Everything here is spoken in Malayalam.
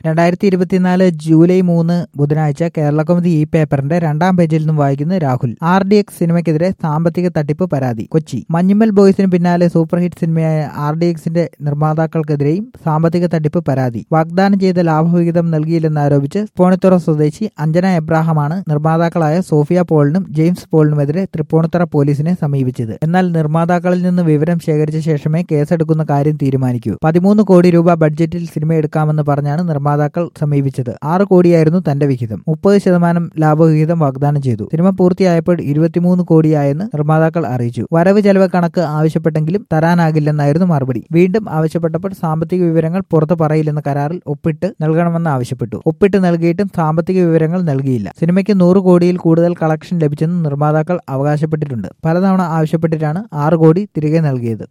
രണ്ടായിരത്തി ഇരുപത്തിനാല് ജൂലൈ മൂന്ന് ബുധനാഴ്ച കേരള കൗമുദി ഈ പേപ്പറിന്റെ രണ്ടാം പേജിൽ നിന്നും വായിക്കുന്നത് രാഹുൽ ആർ ഡി എക്സ് സിനിമയ്ക്കെതിരെ സാമ്പത്തിക തട്ടിപ്പ് പരാതി കൊച്ചി മഞ്ഞുമ്മൽ ബോയ്സിന് പിന്നാലെ സൂപ്പർ ഹിറ്റ് സിനിമയായ ആർ ഡി എക്സിന്റെ നിർമ്മാതാക്കൾക്കെതിരെയും സാമ്പത്തിക തട്ടിപ്പ് പരാതി വാഗ്ദാനം ചെയ്ത ലാഭവിഹിതം നൽകിയില്ലെന്നാരോപിച്ച് പോണിത്തുറ സ്വദേശി അഞ്ജന എബ്രാഹമാണ് നിർമ്മാതാക്കളായ സോഫിയ പോളിനും ജെയിംസ് പോളിനുമെതിരെ തൃപ്പൂണിത്തുറ പോലീസിനെ സമീപിച്ചത് എന്നാൽ നിർമ്മാതാക്കളിൽ നിന്ന് വിവരം ശേഖരിച്ച ശേഷമേ കേസെടുക്കുന്ന കാര്യം തീരുമാനിക്കൂ പതിമൂന്ന് കോടി രൂപ ബഡ്ജറ്റിൽ സിനിമ എടുക്കാമെന്ന് പറഞ്ഞാണ് നിർമ്മാതാക്കൾ സമീപിച്ചത് ആറ് കോടിയായിരുന്നു തന്റെ വിഹിതം മുപ്പത് ശതമാനം ലാഭവിഹിതം വാഗ്ദാനം ചെയ്തു സിനിമ പൂർത്തിയായപ്പോൾ ഇരുപത്തിമൂന്ന് കോടിയായെന്ന് നിർമ്മാതാക്കൾ അറിയിച്ചു വരവ് ചെലവ് കണക്ക് ആവശ്യപ്പെട്ടെങ്കിലും തരാനാകില്ലെന്നായിരുന്നു മറുപടി വീണ്ടും ആവശ്യപ്പെട്ടപ്പോൾ സാമ്പത്തിക വിവരങ്ങൾ പുറത്തു പറയില്ലെന്ന കരാറിൽ ഒപ്പിട്ട് നൽകണമെന്ന് ആവശ്യപ്പെട്ടു ഒപ്പിട്ട് നൽകിയിട്ടും സാമ്പത്തിക വിവരങ്ങൾ നൽകിയില്ല സിനിമയ്ക്ക് നൂറ് കോടിയിൽ കൂടുതൽ കളക്ഷൻ ലഭിച്ചെന്ന് നിർമ്മാതാക്കൾ അവകാശപ്പെട്ടിട്ടുണ്ട് പലതവണ ആവശ്യപ്പെട്ടിട്ടാണ് ആറ് കോടി തിരികെ നൽകിയത്